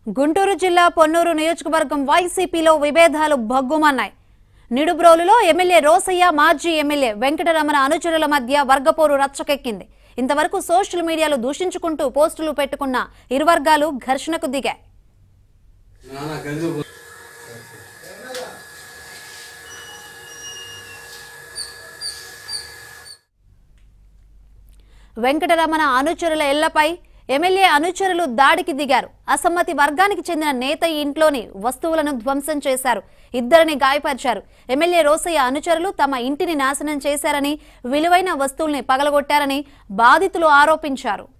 గుంటూరు జిల్లా పొన్నూరు నియోజకవర్గం వైసీపీలో విభేదాలు భగ్గుమన్నాయి నిడుబ్రోలులో ఎమ్మెల్యే రోసయ్య మాజీ ఎమ్మెల్యే వెంకటరమణ అనుచరుల మధ్య వర్గపోరు రచ్చకెక్కింది ఇంతవరకు సోషల్ మీడియాలో దూషించుకుంటూ పోస్టులు పెట్టుకున్న ఇరు వర్గాలు ఘర్షణకు దిగాయి నానా గది వెంకటరమణ అనుచరుల ఇళ్లపై ఎమ్మెల్యే అనుచరులు దాడికి దిగారు అసమ్మతి వర్గానికి చెందిన నేత ఇంట్లోని వస్తువులను ధ్వంసం చేశారు ఇద్దరిని గాయపరిచారు ఎమ్మెల్యే రోసయ్య అనుచరులు తమ ఇంటిని నాశనం చేశారని విలువైన వస్తువుల్ని పగలగొట్టారని బాధితులు ఆరోపించారు